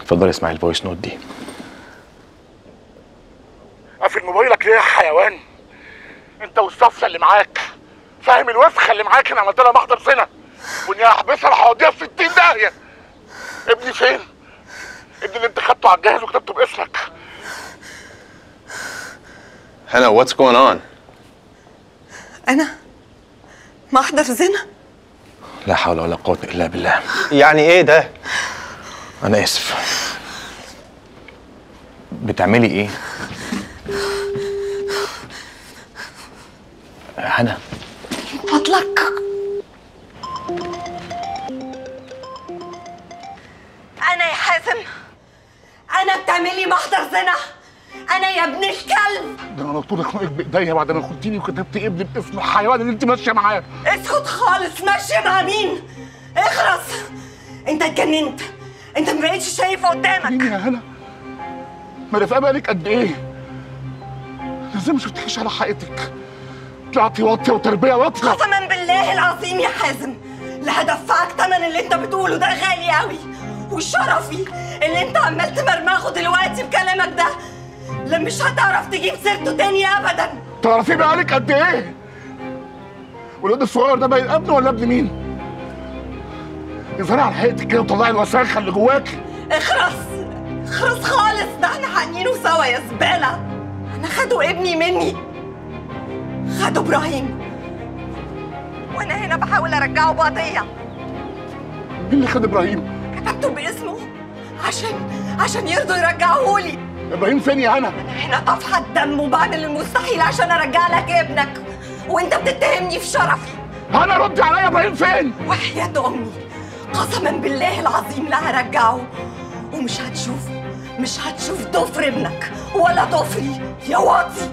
اتفضلي اسمعي الفويس نوت دي قافل موبايلك ليه يا حيوان انت والصفصه اللي معاك فاهم الوسخه اللي معاك انا عملت لها محضر سنه واني هحبسها هوديها في 60 داهيه ابني فين ابني اللي انت خدته على الجهاز وكتبته باسمك هنا واتس جوين اون انا محضر زنا لا حول ولا قوه الا بالله يعني ايه ده انا اسف بتعملي ايه هنا فضلك انا يا حازم انا بتعملي محضر زنا انا يا ابن الكلب ده انا طول خنقك بايديا بعد ما خدتيني وكتبت ابني باسم الحيوان اللي انت ماشيه معاه اسكت خالص ماشي مع مين اخرس انت اتجننت انت ما بقتش شايف قدامك مين يا هنا ما رفقه بالك قد ايه أنا ازاي ما شفتكيش على حقيقتك طلعتي واطيه وتربيه واطيه قسما بالله العظيم يا حازم لا هدفعك تمن اللي انت بتقوله ده غالي قوي وشرفي اللي انت عمال تمرمغه دلوقتي بكلامك ده لا مش هتعرف تجيب سيرته تاني ابدا تعرفي بالك قد ايه والواد الصغير ده باين ابن ولا ابن مين يظهري على حقيقتك كده وطلعي الوساخه اللي جواكي اخرس اخرس خالص ده احنا حانينه سوا يا زباله انا خدوا ابني مني خدوا ابراهيم وانا هنا بحاول ارجعه بقضيه مين اللي خد ابراهيم كتبته باسمه عشان عشان يرضوا يرجعهولي ابراهيم فين يا هنا هنا طفحة دم وبعمل المستحيل عشان ارجع لك ابنك وانت بتتهمني في شرفي هنا ردي عليا ابراهيم فين وحياة امي قسما بالله العظيم لا هرجعه ومش هتشوف مش هتشوف ضفر ابنك ولا ضفري يا واطي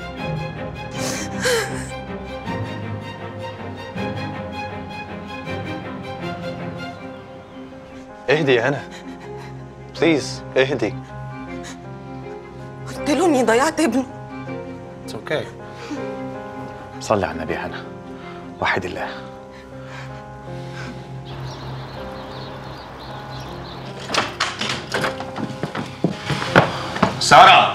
اهدي يا هنا بليز اهدي قلت له اني ضيعت ابنه اتس اوكي صلي على النبي يا هنا وحد الله سارة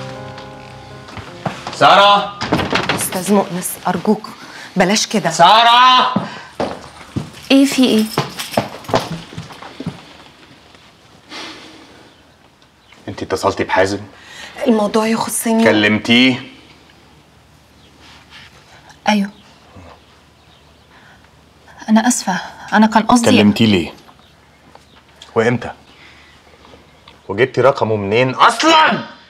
سارة استاذ مؤنس ارجوك بلاش كده سارة ايه في ايه انت اتصلتي بحازم الموضوع يخصني كلمتيه ايوه انا اسفه انا كان قصدي كلمتيه ليه وامتى وجبتي رقمه منين اصلا